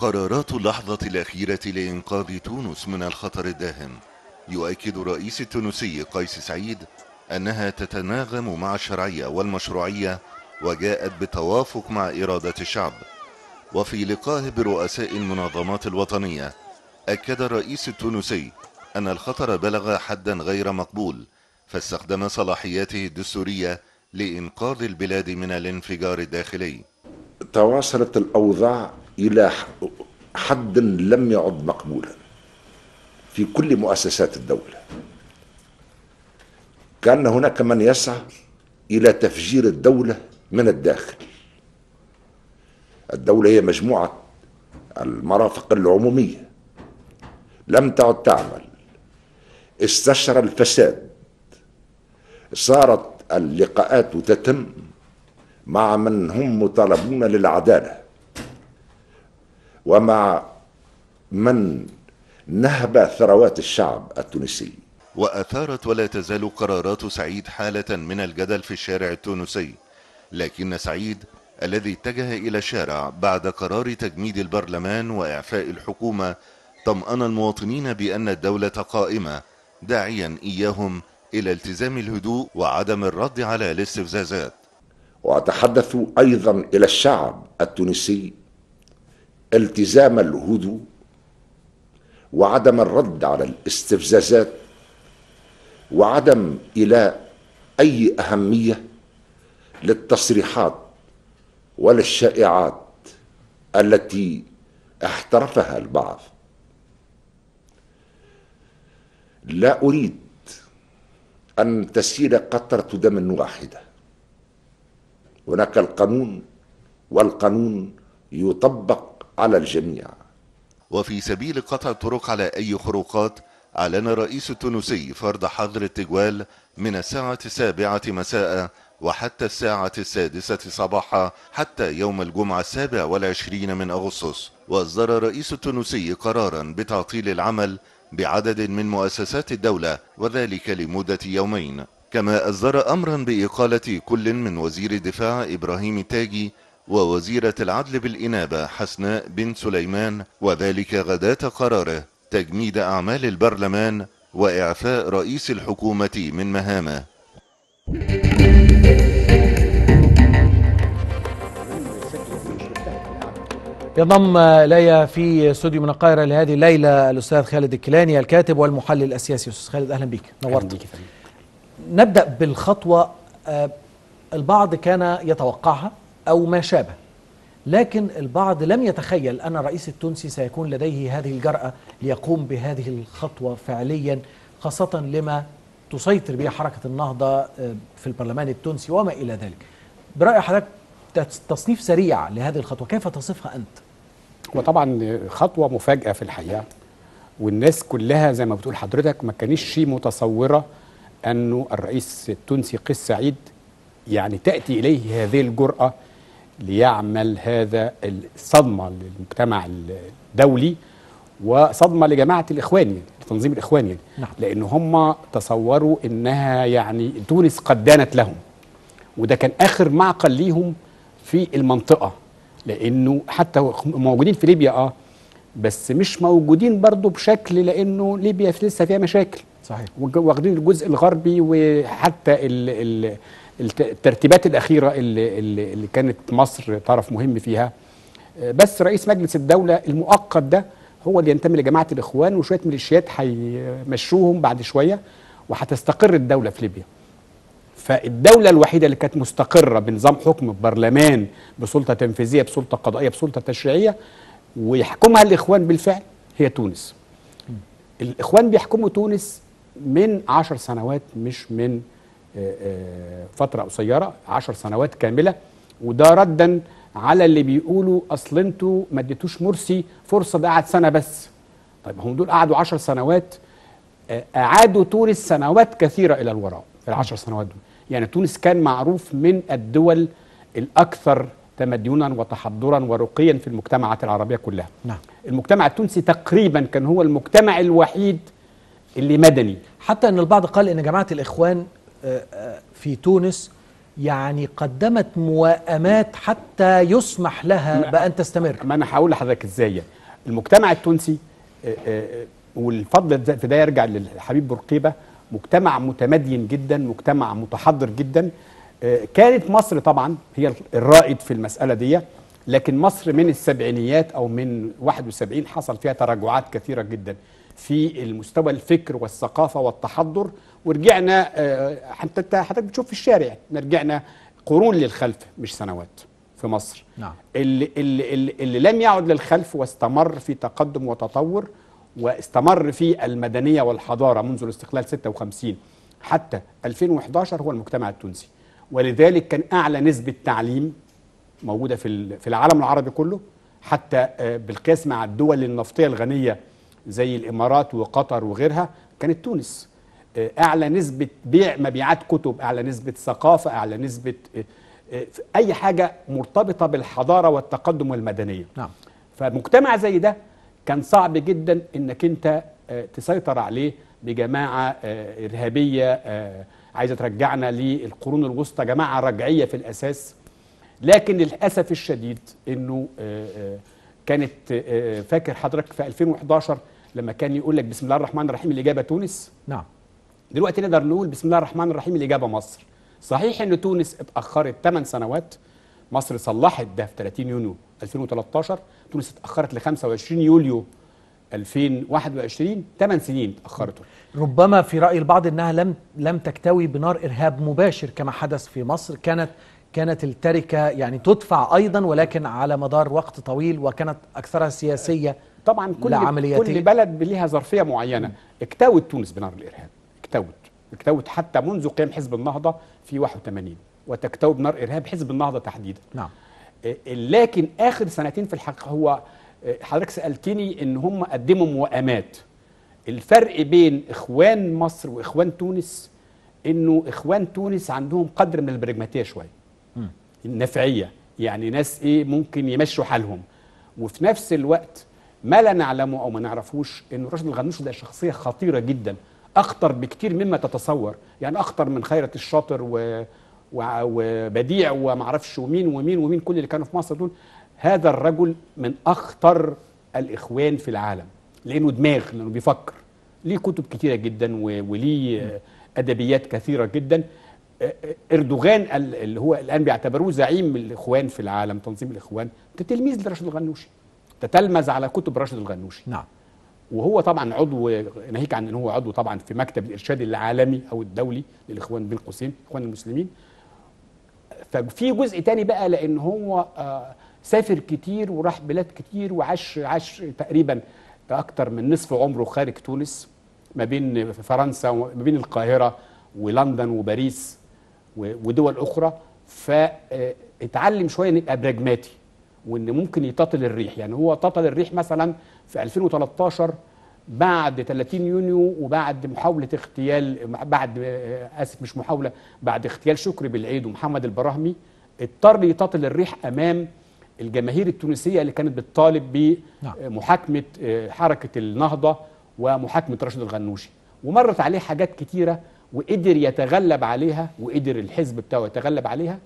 قرارات اللحظة الأخيرة لإنقاذ تونس من الخطر الداهم يؤكد الرئيس التونسي قيس سعيد أنها تتناغم مع الشرعية والمشروعية وجاءت بالتوافق مع إرادة الشعب وفي لقائه برؤساء المنظمات الوطنية أكد الرئيس التونسي أن الخطر بلغ حدا غير مقبول فاستخدم صلاحياته الدستورية لإنقاذ البلاد من الانفجار الداخلي تواصلت الأوضاع إلى حد لم يعد مقبولا في كل مؤسسات الدولة كان هناك من يسعى إلى تفجير الدولة من الداخل الدولة هي مجموعة المرافق العمومية لم تعد تعمل استشرى الفساد صارت اللقاءات تتم مع من هم مطالبون للعدالة ومع من نهب ثروات الشعب التونسي وأثارت ولا تزال قرارات سعيد حالة من الجدل في الشارع التونسي لكن سعيد الذي اتجه إلى الشارع بعد قرار تجميد البرلمان وإعفاء الحكومة طمأن المواطنين بأن الدولة قائمة داعيا إياهم إلى التزام الهدوء وعدم الرد على الاستفزازات وأتحدث أيضا إلى الشعب التونسي التزام الهدوء وعدم الرد على الاستفزازات وعدم إلى أي أهمية للتصريحات وللشائعات التي احترفها البعض لا أريد أن تسيل قطرة دم واحدة هناك القانون والقانون يطبق على الجميع وفي سبيل قطع الطرق على أي خروقات أعلن الرئيس التونسي فرض حظر التجوال من الساعة السابعة مساء وحتى الساعة السادسة صباحا حتى يوم الجمعة السابع والعشرين من أغسطس وأصدر الرئيس التونسي قرارا بتعطيل العمل بعدد من مؤسسات الدولة وذلك لمدة يومين كما أصدر أمرا بإقالة كل من وزير الدفاع إبراهيم التاجي ووزيرة العدل بالإنابة حسناء بن سليمان وذلك غداة قراره تجميد أعمال البرلمان وإعفاء رئيس الحكومة من مهامه ينضم الي في استوديو من القاهره لهذه الليله الاستاذ خالد الكيلاني الكاتب والمحلل السياسي استاذ خالد اهلا بك نورت نبدا بالخطوه آه، البعض كان يتوقعها او ما شابه لكن البعض لم يتخيل ان الرئيس التونسي سيكون لديه هذه الجراه ليقوم بهذه الخطوه فعليا خاصه لما تسيطر به حركه النهضه آه، في البرلمان التونسي وما الى ذلك براي حضرتك تصنيف سريع لهذه الخطوه كيف تصفها انت وطبعا خطوه مفاجاه في الحقيقه والناس كلها زي ما بتقول حضرتك ما كانتش متصوره انه الرئيس التونسي قيس سعيد يعني تاتي اليه هذه الجراه ليعمل هذا الصدمه للمجتمع الدولي وصدمه لجماعه الاخوان يعني لتنظيم الاخوان يعني نعم. لان هم تصوروا انها يعني تونس قد دانت لهم وده كان اخر معقل ليهم في المنطقه لانه حتى موجودين في ليبيا اه بس مش موجودين برضه بشكل لانه ليبيا لسه فيها مشاكل صحيح واخدين الجزء الغربي وحتى ال ال الترتيبات الاخيره اللي, اللي كانت مصر طرف مهم فيها بس رئيس مجلس الدوله المؤقت ده هو اللي ينتمي لجماعه الاخوان وشويه ميليشيات هيمشوهم بعد شويه وهتستقر الدوله في ليبيا فالدولة الوحيدة اللي كانت مستقرة بنظام حكم برلمان بسلطة تنفيذية بسلطة قضائية بسلطة تشريعية ويحكمها الإخوان بالفعل هي تونس الإخوان بيحكموا تونس من عشر سنوات مش من فترة قصيرة عشر سنوات كاملة وده ردا على اللي بيقولوا أصل انتوا ما اديتوش مرسي فرصة ده قعد سنة بس طيب هم دول قعدوا عشر سنوات أعادوا تونس سنوات كثيرة إلى الوراء في العشر سنوات دول يعني تونس كان معروف من الدول الأكثر تمدنا وتحضرا ورقيا في المجتمعات العربية كلها نعم. المجتمع التونسي تقريبا كان هو المجتمع الوحيد اللي مدني حتى أن البعض قال أن جماعة الإخوان في تونس يعني قدمت موائمات حتى يسمح لها بأن تستمر ما أنا هقول لحضرتك إزاي المجتمع التونسي آه، آه، والفضل ده- في ده يرجع للحبيب بورقيبه مجتمع متمدين جدا مجتمع متحضر جدا آه، كانت مصر طبعا هي الرائد في المساله دي لكن مصر من السبعينيات او من 71 حصل فيها تراجعات كثيره جدا في المستوى الفكر والثقافه والتحضر ورجعنا آه، حتى انت حضرتك بتشوف في الشارع إحنا رجعنا قرون للخلف مش سنوات في مصر نعم. اللي, اللي, اللي, اللي لم يعد للخلف واستمر في تقدم وتطور واستمر في المدنية والحضارة منذ الاستقلال 56 حتى 2011 هو المجتمع التونسي ولذلك كان أعلى نسبة تعليم موجودة في ال- في العالم العربي كله حتى آه، بالقياس مع الدول النفطية الغنية زي الإمارات وقطر وغيرها كانت تونس آه، أعلى نسبة بيع مبيعات كتب أعلى نسبة ثقافة أعلى نسبة آه، آه، أي حاجة مرتبطة بالحضارة والتقدم والمدنية نعم فمجتمع زي ده كان صعب جدا انك انت آه، تسيطر عليه بجماعه آه، ارهابيه آه، عايزه ترجعنا للقرون الوسطى جماعه رجعيه في الاساس لكن للاسف الشديد انه آه، آه، كانت آه، فاكر حضرتك في 2011 لما كان يقول لك بسم الله الرحمن الرحيم الاجابه تونس نعم دلوقتي نقدر نقول بسم الله الرحمن الرحيم الإجابة مصر صحيح أن تونس اتأخرت 8 سنوات مصر صلحت ده في 30 يونيو 2013 تونس اتأخرت ل 25 يوليو 2021 8 سنين اتأخرتوا ربما في رأي البعض أنها لم لم تكتوي بنار إرهاب مباشر كما حدث في مصر كانت كانت التركة يعني تدفع أيضا ولكن على مدار وقت طويل وكانت أكثرها سياسية طبعا كل لعملياتين. كل بلد ليها ظرفيه معينه اكتوت تونس بنار الارهاب اكتوت اكتوت حتى منذ قيام حزب النهضه في 81 وتكتوي بنار ارهاب حزب النهضه تحديدا نعم آه، لكن اخر سنتين في الحقيقه هو آه، حضرتك سالتني ان هم قدموا موائمات الفرق بين اخوان مصر واخوان تونس انه اخوان تونس عندهم قدر من البراجماتيه شويه النفعيه يعني ناس ايه ممكن يمشوا حالهم وفي نفس الوقت ما لا نعلمه او ما نعرفوش ان راشد الغنوشي ده شخصيه خطيره جدا اخطر بكتير مما تتصور يعني اخطر من خيرت الشاطر و... و... وبديع وما اعرفش ومين ومين ومين كل اللي كانوا في مصر دول هذا الرجل من اخطر الاخوان في العالم لانه دماغ لانه بيفكر ليه كتب كتيره جدا و... وليه آه، ادبيات كثيره جدا آه، آه، اردوغان ال- اللي هو الان بيعتبروه زعيم الاخوان في العالم تنظيم الاخوان ده تلميذ لراشد الغنوشي تتلمذ على كتب راشد الغنوشي نعم وهو طبعا عضو ناهيك عن ان هو عضو طبعا في مكتب الارشاد العالمي او الدولي للاخوان بين قوسين اخوان المسلمين ففي جزء تاني بقى لان هو آه، سافر كتير وراح بلاد كتير وعاش عاش تقريبا اكتر من نصف عمره خارج تونس ما بين فرنسا وما بين القاهره ولندن وباريس و- ودول اخرى فاتعلم شويه ان يبقى براجماتي وان ممكن يطاطل الريح يعني هو طاطل الريح مثلا في 2013 بعد 30 يونيو وبعد محاوله اغتيال بعد آه، اسف مش محاوله بعد اغتيال شكري بالعيد ومحمد البراهمي اضطر يطاطل الريح امام الجماهير التونسيه اللي كانت بتطالب نعم. بمحاكمه آه، حركه النهضه ومحاكمه راشد الغنوشي ومرت عليه حاجات كتيره وقدر يتغلب عليها وقدر الحزب بتاعه يتغلب عليها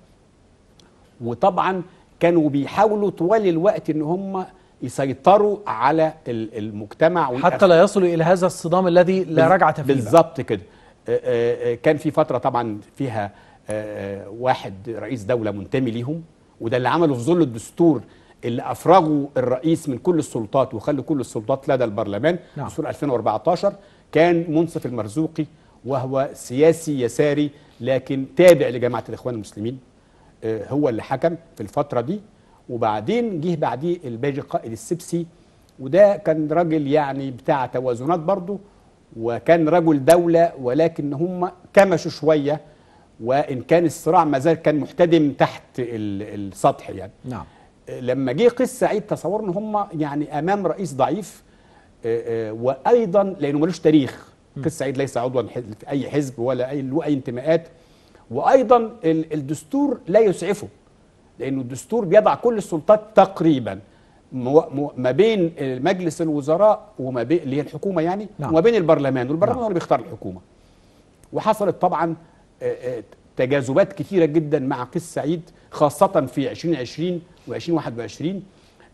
وطبعا كانوا بيحاولوا طوال الوقت ان هم يسيطروا على ال- المجتمع حتى لا يصلوا إلى هذا الصدام الذي لا بال- رجعة فيه بقى. بالظبط كده آه، آه، آه، كان في فتره طبعا فيها آه، آه، واحد رئيس دوله منتمي ليهم وده اللي عمله في ظل الدستور اللي افرغوا الرئيس من كل السلطات وخلوا كل السلطات لدى البرلمان نعم. دستور 2014 كان منصف المرزوقي وهو سياسي يساري لكن تابع لجماعه الاخوان المسلمين آه، هو اللي حكم في الفترة دي وبعدين جه بعديه الباجي قائد السبسي وده كان راجل يعني بتاع توازنات برضه وكان رجل دولة ولكن هم كمشوا شوية وإن كان الصراع ما زال كان محتدم تحت ال- السطح يعني نعم لما جه قيس سعيد تصور ان هم يعني امام رئيس ضعيف آه، آه، وايضا لانه ملوش تاريخ قيس سعيد ليس عضوا في اي حزب ولا اي له اي انتماءات وايضا ال- الدستور لا يسعفه لانه الدستور بيضع كل السلطات تقريبا مو- مو- ما بين مجلس الوزراء وما بين اللي هي الحكومه يعني نعم. وما بين البرلمان والبرلمان نعم. هو اللي بيختار الحكومه وحصلت طبعا آه، آه، تجاذبات كثيره جدا مع قيس سعيد خاصه في 2020 و2021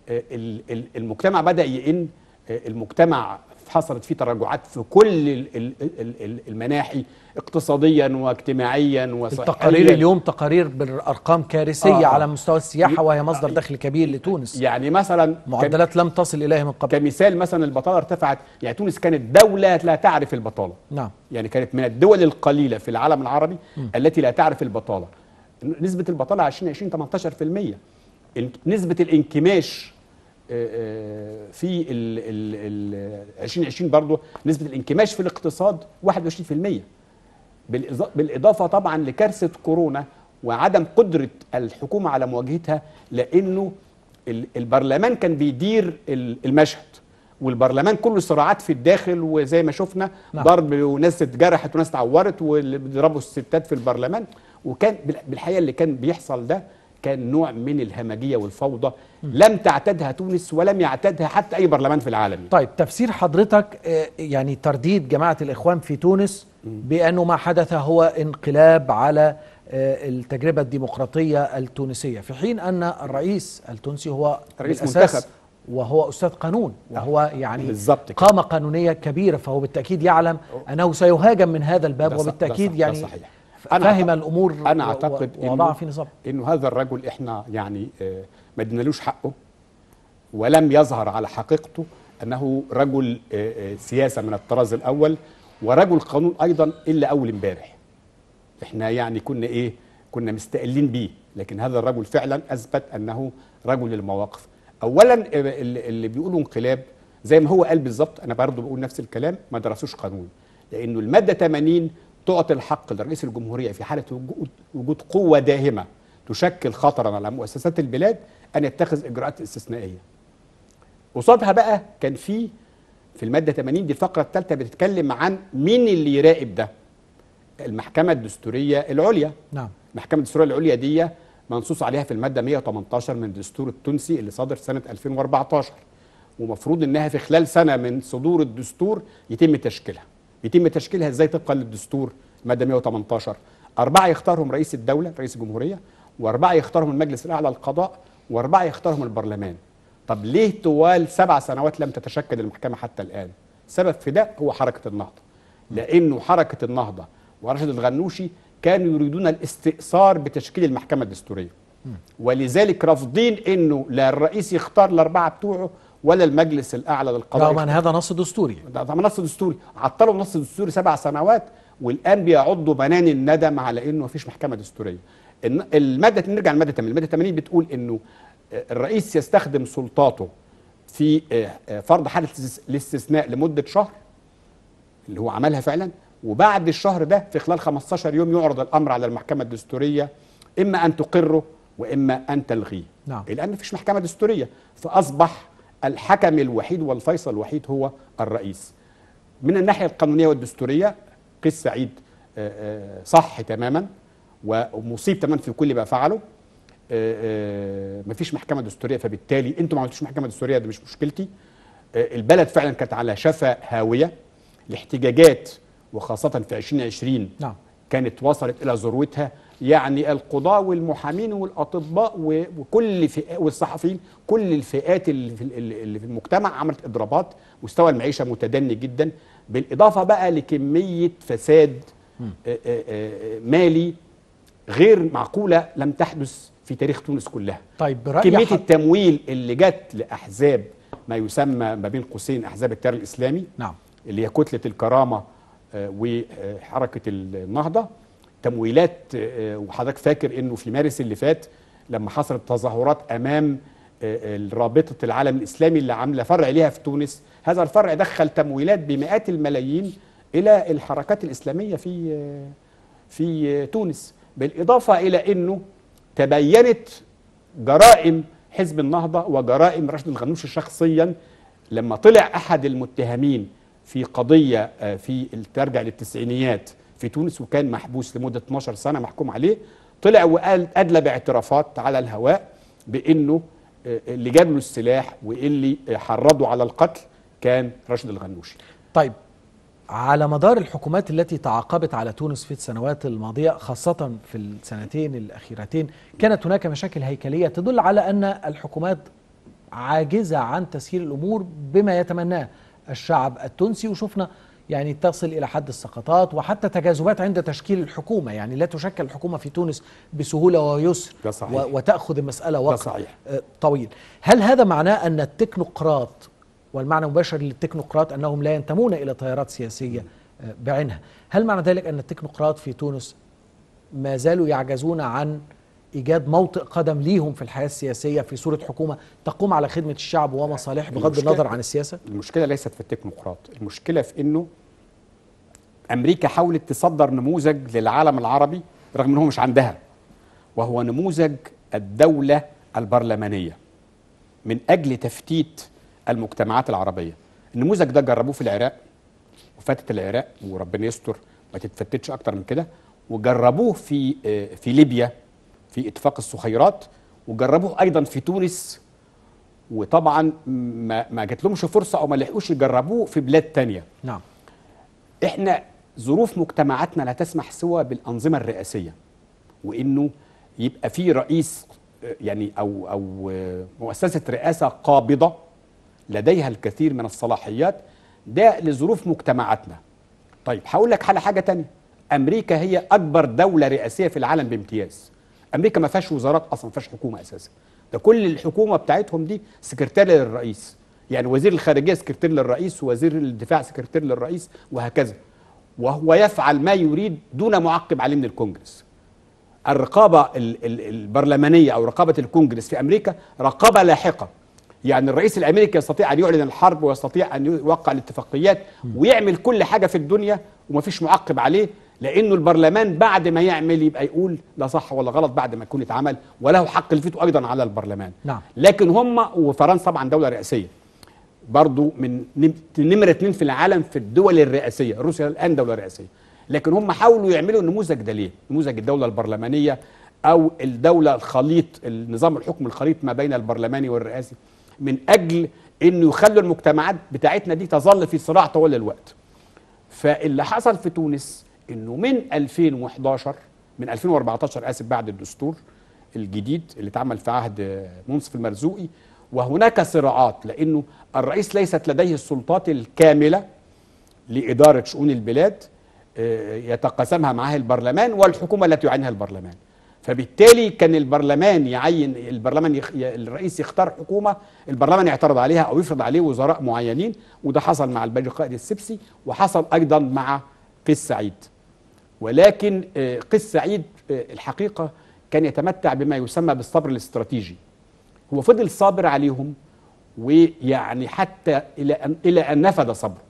آه، ال- ال- المجتمع بدا يئن آه، المجتمع حصلت فيه تراجعات في كل ال- ال- ال- ال- المناحي اقتصاديا واجتماعيا وصحيا التقارير اليوم تقارير بالارقام كارثيه آه، آه. على مستوى السياحه وهي آه، مصدر دخل كبير لتونس يعني مثلا معدلات لم تصل اليها من قبل كمثال مثلا البطاله ارتفعت يعني تونس كانت دوله لا تعرف البطاله نعم يعني كانت من الدول القليله في العالم العربي التي لا تعرف البطاله نسبه البطاله 2020 18% ال- نسبه الانكماش آه، آه، في ال ال ال 2020 برضه نسبه الانكماش في الاقتصاد 21% بالإضا- بالاضافه طبعا لكارثه كورونا وعدم قدره الحكومه على مواجهتها لانه ال- البرلمان كان بيدير ال- المشهد والبرلمان كله صراعات في الداخل وزي ما شفنا نعم. ضرب وناس اتجرحت وناس اتعورت واللي بيضربوا الستات في البرلمان وكان بال- بالحقيقه اللي كان بيحصل ده كان نوع من الهمجيه والفوضى لم تعتدها تونس ولم يعتدها حتى اي برلمان في العالم طيب تفسير حضرتك آه، يعني ترديد جماعه الاخوان في تونس بانه ما حدث هو انقلاب على آه، التجربه الديمقراطيه التونسيه في حين ان الرئيس التونسي هو رئيس بالأساس منتخب. وهو استاذ قانون وهو يعني بالظبط كده. قامه قانونيه كبيره فهو بالتاكيد يعلم انه سيهاجم من هذا الباب ده صح- ده وبالتاكيد صح- ده يعني صحيح. فهم أعتقد- الامور انا و- اعتقد و- ووضعها إنه- في نظام انه هذا الرجل احنا يعني آه، ما ادينالوش حقه ولم يظهر على حقيقته انه رجل آه، آه، سياسه من الطراز الاول ورجل قانون ايضا الا اول امبارح احنا يعني كنا ايه كنا مستقلين بيه لكن هذا الرجل فعلا اثبت انه رجل المواقف اولا آه، اللي اللي بيقولوا انقلاب زي ما هو قال بالظبط انا برضه بقول نفس الكلام ما درسوش قانون لانه الماده 80 تعطي الحق لرئيس الجمهوريه في حاله وجود وجود قوه داهمه تشكل خطرا على مؤسسات البلاد ان يتخذ اجراءات استثنائيه قصادها بقى كان في في الماده 80 دي الفقره الثالثه بتتكلم عن مين اللي يراقب ده المحكمه الدستوريه العليا نعم المحكمه الدستوريه العليا دي منصوص عليها في الماده 118 من الدستور التونسي اللي صادر سنه 2014 ومفروض انها في خلال سنه من صدور الدستور يتم تشكيلها يتم تشكيلها ازاي طبقا للدستور ماده 118 اربعه يختارهم رئيس الدوله رئيس الجمهوريه واربعه يختارهم المجلس الاعلى للقضاء واربعه يختارهم البرلمان طب ليه طوال سبع سنوات لم تتشكل المحكمه حتى الان السبب في ده هو حركه النهضه لانه حركه النهضه ورشد الغنوشي كانوا يريدون الاستئثار بتشكيل المحكمه الدستوريه ولذلك رافضين انه لا الرئيس يختار الاربعه بتوعه ولا المجلس الاعلى للقضاء رغم ان هذا نص دستوري ده ده نص دستوري عطلوا النص الدستوري سبع سنوات والان بيعضوا بنان الندم على انه مفيش محكمه دستوريه الن- الماده نرجع للماده 80 الماده 80 بتقول انه آه، الرئيس يستخدم سلطاته في آه، آه، فرض حاله الاستس- الاستثناء لمده شهر اللي هو عملها فعلا وبعد الشهر ده في خلال 15 يوم يعرض الامر على المحكمه الدستوريه اما ان تقره واما ان تلغيه نعم. الان مفيش محكمه دستوريه فاصبح الحكم الوحيد والفيصل الوحيد هو الرئيس من الناحيه القانونيه والدستوريه قيس سعيد آه، آه، صح تماما ومصيب تماما في كل ما فعله آه، آه، مفيش محكمه دستوريه فبالتالي انتوا ما عملتوش محكمه دستوريه دي مش مشكلتي آه، البلد فعلا كانت على شفا هاويه الاحتجاجات وخاصه في 2020 نعم. كانت وصلت الى ذروتها يعني القضاة والمحامين والاطباء و- وكل فئة والصحفيين كل الفئات اللي في اللي في المجتمع عملت اضرابات مستوى المعيشه متدني جدا بالاضافه بقى لكميه فساد آه، آه، آه، مالي غير معقوله لم تحدث في تاريخ تونس كلها طيب برأي كميه حض- التمويل اللي جت لاحزاب ما يسمى ما بين قوسين احزاب التيار الاسلامي نعم اللي هي كتله الكرامه آه، وحركه النهضه تمويلات آه، وحضرتك فاكر انه في مارس اللي فات لما حصلت تظاهرات امام آه، رابطه العالم الاسلامي اللي عامله فرع ليها في تونس هذا الفرع دخل تمويلات بمئات الملايين الى الحركات الاسلاميه في آه، في آه، تونس بالاضافه الى انه تبينت جرائم حزب النهضه وجرائم رشد الغنوشي شخصيا لما طلع احد المتهمين في قضيه آه، في ترجع للتسعينيات في تونس وكان محبوس لمده 12 سنه محكوم عليه طلع وقال ادلى باعترافات على الهواء بانه آه، اللي جاب له السلاح واللي آه، حرضه على القتل كان رشد الغنوشي طيب على مدار الحكومات التي تعاقبت على تونس في السنوات الماضية خاصة في السنتين الأخيرتين كانت هناك مشاكل هيكلية تدل على أن الحكومات عاجزة عن تسيير الأمور بما يتمناه الشعب التونسي وشفنا يعني تصل إلى حد السقطات وحتى تجاذبات عند تشكيل الحكومة يعني لا تشكل الحكومة في تونس بسهولة ويسر ده صحيح. و- وتأخذ المسألة وقت صحيح. آه، طويل هل هذا معناه أن التكنوقراط والمعنى المباشر للتكنوقراط أنهم لا ينتمون إلى تيارات سياسية آه، بعينها هل معنى ذلك أن التكنوقراط في تونس ما زالوا يعجزون عن إيجاد موطئ قدم ليهم في الحياة السياسية في صورة حكومة تقوم على خدمة الشعب ومصالحه بغض المشكلة- النظر عن السياسة المشكله ليست في التكنوقراط المشكله في انه امريكا حاولت تصدر نموذج للعالم العربي رغم انه مش عندها وهو نموذج الدوله البرلمانيه من اجل تفتيت المجتمعات العربيه النموذج ده جربوه في العراق وفاتت العراق وربنا يستر ما تتفتتش اكتر من كده وجربوه في آه، في ليبيا في اتفاق الصخيرات وجربوه ايضا في تونس وطبعا ما ما جات لهمش فرصه او ما لحقوش يجربوه في بلاد تانية نعم احنا ظروف مجتمعاتنا لا تسمح سوى بالانظمه الرئاسيه وانه يبقى في رئيس آه، يعني او او آه، مؤسسه رئاسه قابضه لديها الكثير من الصلاحيات ده لظروف مجتمعاتنا طيب هقول لك على حاجه تانية امريكا هي اكبر دوله رئاسيه في العالم بامتياز امريكا ما فيهاش وزارات اصلا ما فيهاش حكومه اساسا ده كل الحكومه بتاعتهم دي سكرتير للرئيس يعني وزير الخارجيه سكرتير للرئيس ووزير الدفاع سكرتير للرئيس وهكذا وهو يفعل ما يريد دون معقب عليه من الكونجرس الرقابة ال- ال- البرلمانية أو رقابة الكونجرس في أمريكا رقابة لاحقة يعني الرئيس الأمريكي يستطيع أن يعلن الحرب ويستطيع أن يوقع الاتفاقيات ويعمل كل حاجة في الدنيا ومفيش معقب عليه لأنه البرلمان بعد ما يعمل يبقى يقول لا صح ولا غلط بعد ما يكون اتعمل وله حق الفيتو أيضا على البرلمان نعم. لكن هم وفرنسا طبعا دولة رئاسية برضو من نم- نمرة اتنين في العالم في الدول الرئاسية روسيا الآن دولة رئاسية لكن هم حاولوا يعملوا النموذج ده ليه نموذج الدولة البرلمانية أو الدولة الخليط النظام الحكم الخليط ما بين البرلماني والرئاسي من أجل أنه يخلوا المجتمعات بتاعتنا دي تظل في صراع طوال الوقت فاللي حصل في تونس انه من 2011 من 2014 اسف بعد الدستور الجديد اللي اتعمل في عهد منصف المرزوقي وهناك صراعات لانه الرئيس ليست لديه السلطات الكامله لاداره شؤون البلاد آه، يتقاسمها معها البرلمان والحكومه التي يعينها البرلمان فبالتالي كان البرلمان يعين البرلمان يخ... ي- الرئيس يختار حكومه البرلمان يعترض عليها او يفرض عليه وزراء معينين وده حصل مع الباشا قائد السبسي وحصل ايضا مع قيس سعيد ولكن آه، قيس سعيد آه، الحقيقه كان يتمتع بما يسمى بالصبر الاستراتيجي هو فضل صابر عليهم ويعني حتى الى ان الى ان نفد صبره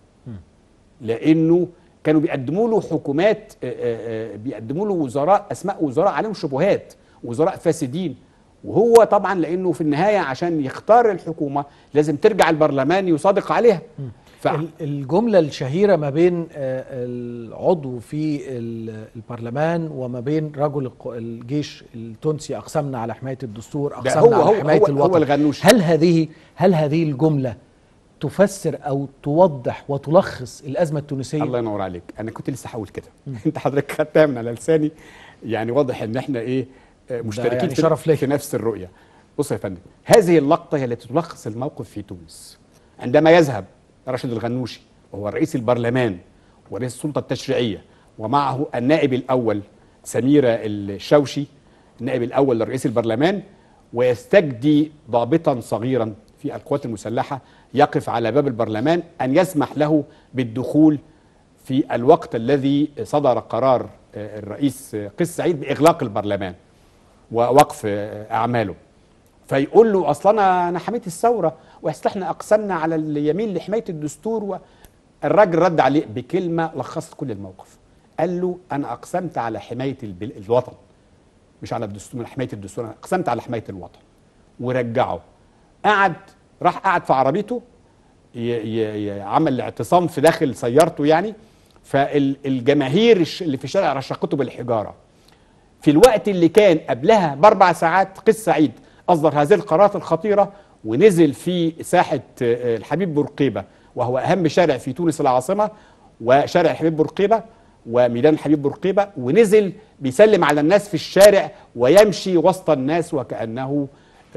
لانه كانوا بيقدموا له حكومات آه، آه، آه، بيقدموا له وزراء اسماء وزراء عليهم شبهات وزراء فاسدين وهو طبعا لانه في النهايه عشان يختار الحكومه لازم ترجع البرلمان يصادق عليها ف... ال- الجملة الشهيرة ما بين آه، العضو في ال- البرلمان وما بين رجل الق- الجيش التونسي أقسمنا على حماية الدستور ده أقسمنا هو- على هو- حماية هو- هو الوطن الغنوشي. هل هذه هل هذه الجملة تفسر أو توضح وتلخص الأزمة التونسية الله ينور عليك انا كنت لسه هقول كده انت حضرتك خدتها من على لساني يعني واضح ان احنا ايه آه، مشتركين يعني في, شرف ليا. في نفس الرؤيه بص يا فندم هذه اللقطه هي التي تلخص الموقف في تونس عندما يذهب راشد الغنوشي وهو رئيس البرلمان ورئيس السلطه التشريعيه ومعه النائب الاول سميره الشوشي النائب الاول لرئيس البرلمان ويستجدي ضابطا صغيرا في القوات المسلحه يقف على باب البرلمان ان يسمح له بالدخول في الوقت الذي صدر قرار آه، الرئيس آه، قيس سعيد باغلاق البرلمان ووقف آه، اعماله فيقول له اصل انا انا حميت الثوره واصل احنا اقسمنا على اليمين لحمايه الدستور والراجل رد عليه بكلمه لخصت كل الموقف قال له انا اقسمت على حمايه البل- الوطن مش على الدستور حمايه الدستور انا اقسمت على حمايه الوطن ورجعه قعد راح قعد في عربيته ي- ي- ي- عمل اعتصام في داخل سيارته يعني فالجماهير الش- اللي في الشارع رشقته بالحجاره في الوقت اللي كان قبلها باربع ساعات قيس سعيد اصدر هذه القرارات الخطيره ونزل في ساحه آه، الحبيب بورقيبه وهو اهم شارع في تونس العاصمه وشارع الحبيب بورقيبه وميدان الحبيب بورقيبه ونزل بيسلم على الناس في الشارع ويمشي وسط الناس وكانه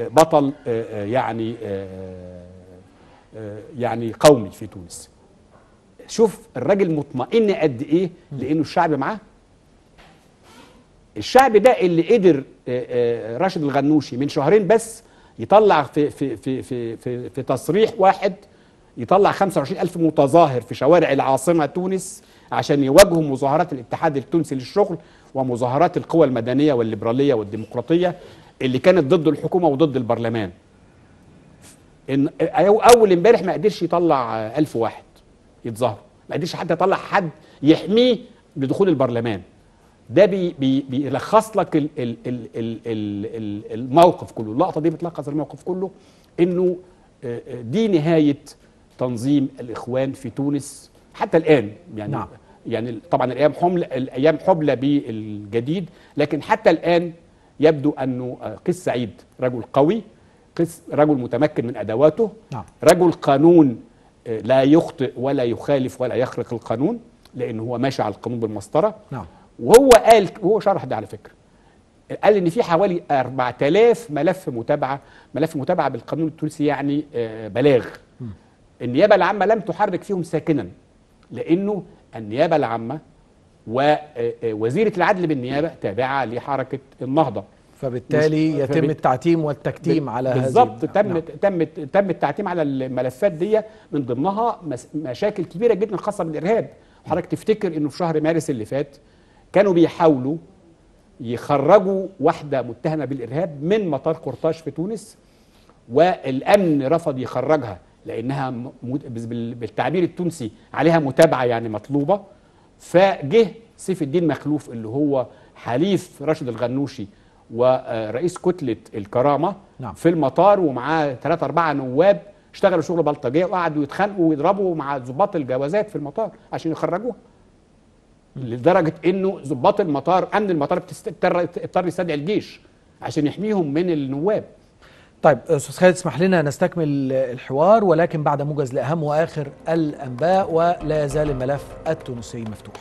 آه، بطل آه، آه، يعني آه، آه، يعني قومي في تونس شوف الراجل مطمئن قد ايه لانه الشعب معاه الشعب ده اللي قدر آه، آه، راشد الغنوشي من شهرين بس يطلع في في في في في, في تصريح واحد يطلع 25 ألف متظاهر في شوارع العاصمة تونس عشان يواجهوا مظاهرات الاتحاد التونسي للشغل ومظاهرات القوى المدنية والليبرالية والديمقراطية اللي كانت ضد الحكومة وضد البرلمان إن أو- أول امبارح ما قدرش يطلع آه، ألف واحد يتظاهروا ما قدرش حتى يطلع حد يحميه لدخول البرلمان ده بي بي بيلخص لك ال ال ال ال ال ال الموقف كله اللقطه دي بتلخص الموقف كله انه آه، آه، دي نهايه تنظيم الاخوان في تونس حتى الان يعني نعم. يعني طبعا الايام حمل الايام حبلى بالجديد لكن حتى الان يبدو انه آه، قيس سعيد رجل قوي قيس رجل متمكن من ادواته نعم. رجل قانون آه، لا يخطئ ولا يخالف ولا يخرق القانون لانه هو ماشي على القانون بالمسطره نعم وهو قال وهو شرح ده على فكره قال ان في حوالي 4000 ملف متابعه ملف متابعه بالقانون التونسي يعني آه، بلاغ النيابه العامه لم تحرك فيهم ساكنا لانه النيابه العامه ووزيره العدل بالنيابه تابعه لحركه النهضه فبالتالي مش- يتم فبت- التعتيم والتكتيم على هذه بالظبط تم نعم. تم تم التعتيم على الملفات دي من ضمنها مس- مشاكل كبيره جدا خاصه بالارهاب حضرتك تفتكر انه في شهر مارس اللي فات كانوا بيحاولوا يخرجوا واحده متهمه بالارهاب من مطار قرطاج في تونس والامن رفض يخرجها لانها م- م- بال- بالتعبير التونسي عليها متابعه يعني مطلوبه فجه سيف الدين مخلوف اللي هو حليف راشد الغنوشي ورئيس كتله الكرامه نعم. في المطار ومعاه ثلاثة أربعة نواب اشتغلوا شغل بلطجية وقعدوا يتخانقوا ويضربوا مع ضباط الجوازات في المطار عشان يخرجوها لدرجة إنه ضباط المطار أمن المطار بتست- اضطر اضطر يستدعي الجيش عشان يحميهم من النواب طيب استاذ خالد اسمح لنا نستكمل الحوار ولكن بعد موجز لاهم واخر الانباء ولا يزال الملف التونسي مفتوح.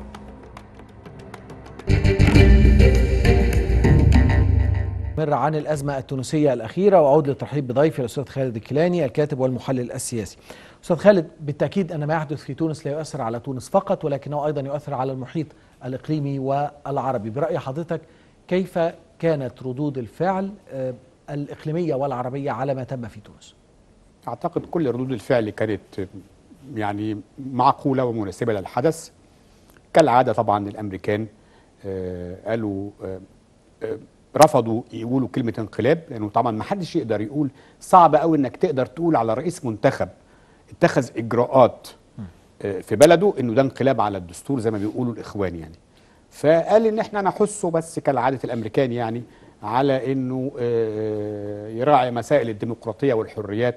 مر عن الازمه التونسيه الاخيره واعود للترحيب بضيفي الاستاذ خالد الكيلاني الكاتب والمحلل السياسي. استاذ خالد بالتاكيد ان ما يحدث في تونس لا يؤثر على تونس فقط ولكنه ايضا يؤثر على المحيط الاقليمي والعربي، براي حضرتك كيف كانت ردود الفعل آه، الاقليميه والعربيه على ما تم في تونس؟ أعتقد كل ردود الفعل كانت يعني معقولة ومناسبة للحدث كالعادة طبعا الأمريكان آه، قالوا آه، آه، رفضوا يقولوا كلمة انقلاب لأنه طبعا ما حدش يقدر يقول صعب قوي إنك تقدر تقول على رئيس منتخب اتخذ إجراءات آه، في بلده إنه ده انقلاب على الدستور زي ما بيقولوا الإخوان يعني فقال إن إحنا نحثه بس كالعادة الأمريكان يعني على إنه آه، يراعي مسائل الديمقراطية والحريات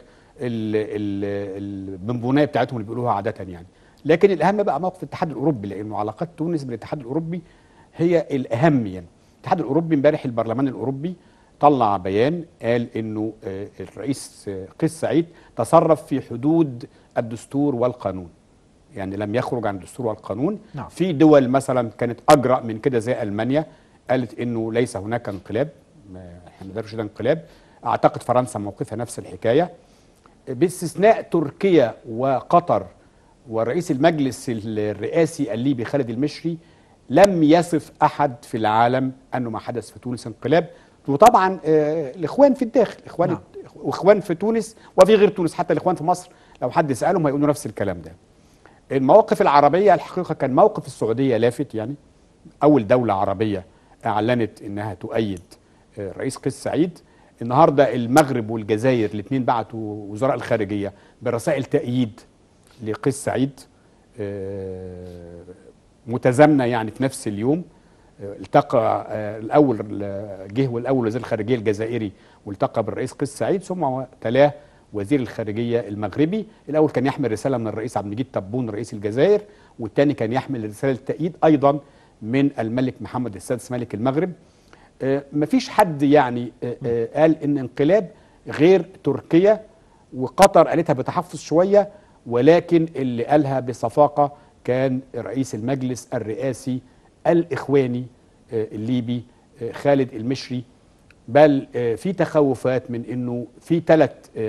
البنبونيه بتاعتهم اللي بيقولوها عاده يعني لكن الاهم بقى موقف الاتحاد الاوروبي لانه علاقات تونس بالاتحاد الاوروبي هي الاهم يعني الاتحاد الاوروبي امبارح البرلمان الاوروبي طلع بيان قال انه آه، الرئيس آه، قيس سعيد تصرف في حدود الدستور والقانون يعني لم يخرج عن الدستور والقانون نعم. في دول مثلا كانت اجرأ من كده زي المانيا قالت انه ليس هناك انقلاب ما احنا ما نقدرش ده انقلاب اعتقد فرنسا موقفها نفس الحكايه باستثناء تركيا وقطر ورئيس المجلس الرئاسي الليبي خالد المشري لم يصف احد في العالم انه ما حدث في تونس انقلاب وطبعا آه، الاخوان في الداخل اخوان نعم. اخوان في تونس وفي غير تونس حتى الاخوان في مصر لو حد سالهم هيقولوا نفس الكلام ده المواقف العربيه الحقيقه كان موقف السعوديه لافت يعني اول دوله عربيه اعلنت انها تؤيد آه، الرئيس قيس سعيد النهارده المغرب والجزائر الاثنين بعتوا وزراء الخارجيه برسائل تأييد لقيس سعيد آه، متزامنه يعني في نفس اليوم آه، التقى آه، الاول آه، جه والاول وزير الخارجيه الجزائري والتقى بالرئيس قيس سعيد ثم تلاه وزير الخارجيه المغربي الاول كان يحمل رساله من الرئيس عبد المجيد تبون رئيس الجزائر والثاني كان يحمل رساله تأييد ايضا من الملك محمد السادس ملك المغرب آه، مفيش حد يعني آه، آه، قال ان انقلاب غير تركيا وقطر قالتها بتحفظ شويه ولكن اللي قالها بصفاقه كان رئيس المجلس الرئاسي الاخواني آه، الليبي آه، خالد المشري بل آه، في تخوفات من انه في ثلاث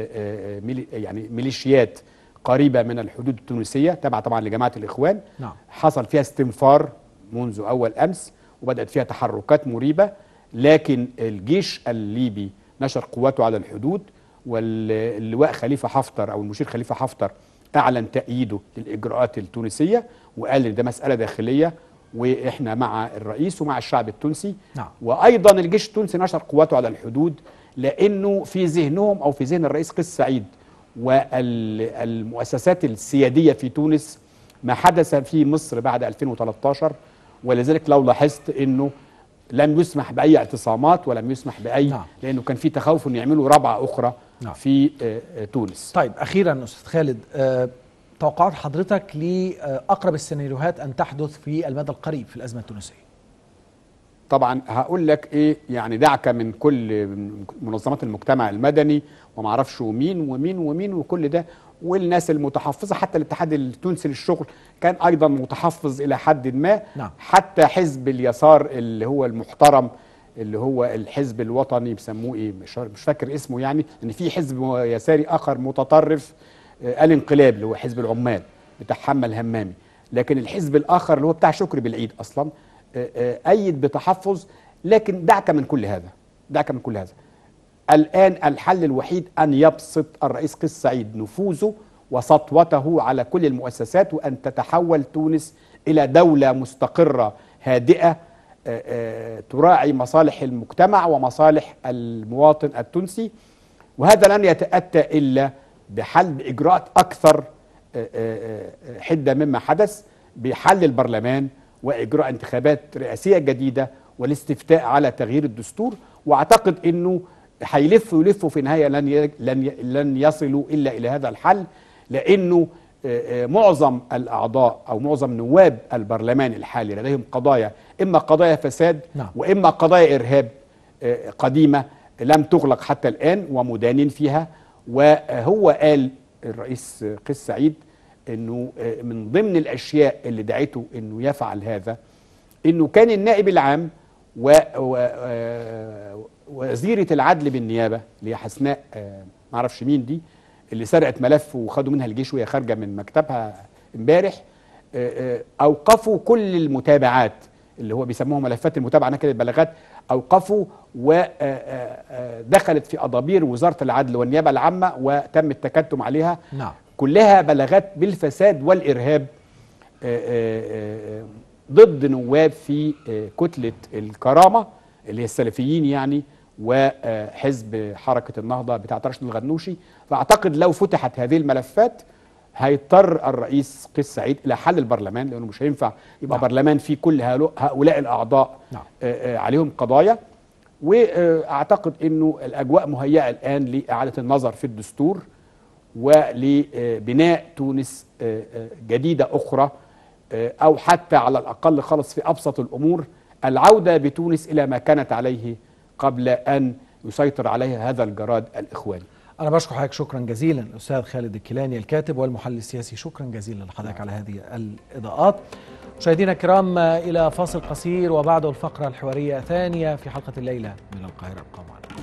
يعني ميليشيات قريبه من الحدود التونسيه تابعه طبعا لجماعه الاخوان نعم. حصل فيها استنفار منذ اول امس وبدات فيها تحركات مريبه لكن الجيش الليبي نشر قواته على الحدود واللواء خليفه حفتر او المشير خليفه حفتر اعلن تأييده للاجراءات التونسيه وقال ان ده مساله داخليه واحنا مع الرئيس ومع الشعب التونسي نعم. وايضا الجيش التونسي نشر قواته على الحدود لانه في ذهنهم او في ذهن الرئيس قيس سعيد والمؤسسات السياديه في تونس ما حدث في مصر بعد 2013 ولذلك لو لاحظت انه لم يسمح باي اعتصامات ولم يسمح باي نعم. لانه كان في تخوف ان يعملوا ربعه اخرى نعم. في آه، آه، تونس طيب اخيرا استاذ خالد آه، توقعات حضرتك لاقرب السيناريوهات ان تحدث في المدى القريب في الازمه التونسيه طبعا هقول لك ايه يعني دعك من كل منظمات المجتمع المدني وما اعرفش ومين ومين ومين وكل ده والناس المتحفظه حتى الاتحاد التونسي للشغل كان ايضا متحفظ الى حد ما نعم. حتى حزب اليسار اللي هو المحترم اللي هو الحزب الوطني بيسموه ايه مش مش فاكر اسمه يعني ان في حزب يساري اخر متطرف آه، الانقلاب اللي هو حزب العمال بتاع حمى الهمامي لكن الحزب الاخر اللي هو بتاع شكري بالعيد اصلا آه، آه، ايد بتحفظ لكن دعك من كل هذا دعك من كل هذا الآن الحل الوحيد أن يبسط الرئيس قيس سعيد نفوذه وسطوته على كل المؤسسات وأن تتحول تونس إلى دولة مستقرة هادئة آه، آه، تراعي مصالح المجتمع ومصالح المواطن التونسي وهذا لن يتأتى إلا بحل بإجراءات أكثر آه، آه، آه، حدة مما حدث بحل البرلمان وإجراء انتخابات رئاسية جديدة والاستفتاء على تغيير الدستور واعتقد انه هيلفوا يلفوا في النهايه لن ي- لن ي- لن يصلوا الا الى هذا الحل لانه آه، آه، معظم الاعضاء او معظم نواب البرلمان الحالي لديهم قضايا اما قضايا فساد نعم. واما قضايا ارهاب آه، قديمه لم تغلق حتى الان ومدانين فيها وهو قال الرئيس قيس سعيد انه آه، من ضمن الاشياء اللي دعته انه يفعل هذا انه كان النائب العام و و آه، وزيرة العدل بالنيابة اللي هي حسناء آه، معرفش مين دي اللي سرقت ملف وخدوا منها الجيش وهي خارجة من مكتبها امبارح آه، آه، أوقفوا كل المتابعات اللي هو بيسموها ملفات المتابعة نكد البلاغات أوقفوا ودخلت في أضابير وزارة العدل والنيابة العامة وتم التكتم عليها نعم كلها بلاغات بالفساد والإرهاب آه، آه، آه، ضد نواب في آه، كتلة الكرامة اللي هي السلفيين يعني وحزب حركة النهضة بتاع رشد الغنوشي فأعتقد لو فتحت هذه الملفات هيضطر الرئيس قيس سعيد إلى حل البرلمان لأنه مش هينفع يبقى نعم. برلمان فيه كل هالو- هؤلاء الأعضاء نعم. آه، آه، عليهم قضايا وأعتقد أنه الأجواء مهيئة الآن لإعادة النظر في الدستور ولبناء تونس آه، آه، جديدة أخرى آه، أو حتى على الأقل خالص في أبسط الأمور العودة بتونس إلى ما كانت عليه قبل أن يسيطر عليها هذا الجراد الإخواني أنا بشكر حضرتك شكرا جزيلا الأستاذ خالد الكيلاني الكاتب والمحلل السياسي شكرا جزيلا لحضرتك على هذه الإضاءات مشاهدينا الكرام إلى فاصل قصير وبعده الفقرة الحوارية الثانية في حلقة الليلة من القاهرة ابقوا معنا